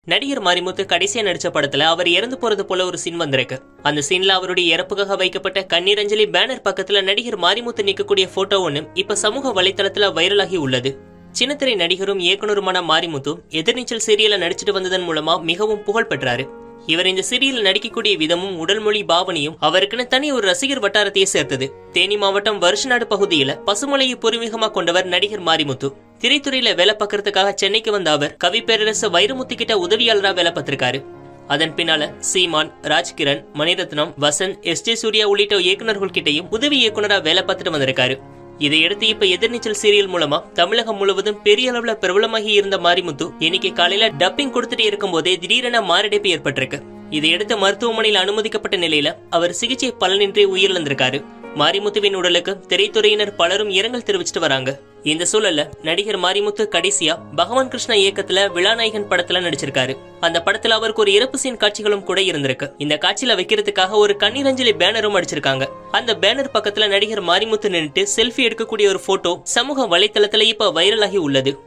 நடிகர் மாரிமுத்து கடைசியா நடிச்ச படத்துல அவர் இறந்து போறது போல ஒரு சீன் வந்திருக்கு அந்த சீன்ல அவருடைய இறப்புக்காக வைக்கப்பட்ட கண்ணீரஞ்சலி பேனர் பக்கத்துல நடிகர் மாரிமுத்து நிக்கக்கூடிய போட்டோ ஒண்ணு இப்ப சமூக வலைத்தளத்துல வைரலாகி உள்ளது சின்னத்திரை நடிகரும் இயக்குனருமான மாரிமுத்து எதிர்நீச்சல் சீரியல்ல நடிச்சிட்டு வந்ததன் மூலமா மிகவும் புகழ் பெற்றாரு இவர் இந்த சீரியல்ல நடிக்கக்கூடிய விதமும் உடல் மொழி பாவனையும் அவருக்குன்னு தனி ஒரு ரசிகர் வட்டாரத்தையே சேர்த்தது தேனி மாவட்டம் வருஷநாடு பகுதியில பசுமலையை பூர்வீகமா கொண்டவர் நடிகர் மாரிமுத்து திரைத்துறையில வேலை பார்க்கறதுக்காக சென்னைக்கு வந்த அவர் கவி பேரரசு வைரமுத்து கிட்ட உதவியாளரா வேலை பார்த்திருக்காரு அதன் பின்னால சீமான் ராஜ்கிரண் மணிரத்னம் வசந்த் எஸ் ஜே சூர்யா உள்ளிட்ட இயக்குநர்கள் கிட்டையும் உதவி இயக்குனரா வேலை பார்த்துட்டு வந்திருக்காரு இதையடுத்து இப்ப எதிர்நீச்சல் சீரியல் மூலமா தமிழகம் முழுவதும் பெரிய அளவுல பிரபலமாகி இருந்த மாரிமுத்து இன்னைக்கு காலையில டப்பிங் கொடுத்துட்டு இருக்கும் போதே திடீரென மாரடைப்பு ஏற்பட்டிருக்கு இதையடுத்து மருத்துவமனையில் அனுமதிக்கப்பட்ட நிலையில அவர் சிகிச்சை பலனின்றி உயிரிழந்திருக்காரு மாரிமுத்துவின் உடலுக்கு திரைத்துறையினர் பலரும் இரங்கல் தெரிவிச்சிட்டு வராங்க இந்த சூழல்ல நடிகர் மாரிமுத்து கடைசியா பகவான் கிருஷ்ணா இயக்கத்துல விழாநாயகன் படத்துல நடிச்சிருக்காரு அந்த படத்துல அவருக்கு ஒரு இறப்பு சீன் காட்சிகளும் கூட இருந்திருக்கு இந்த காட்சியில வைக்கிறதுக்காக ஒரு கண்ணீரஞ்சலி பேனரும் அடிச்சிருக்காங்க அந்த பேனர் பக்கத்துல நடிகர் மாரிமுத்து நின்னுட்டு செல்ஃபி எடுக்கக்கூடிய ஒரு போட்டோ சமூக வலைத்தளத்துல இப்ப வைரலாகி உள்ளது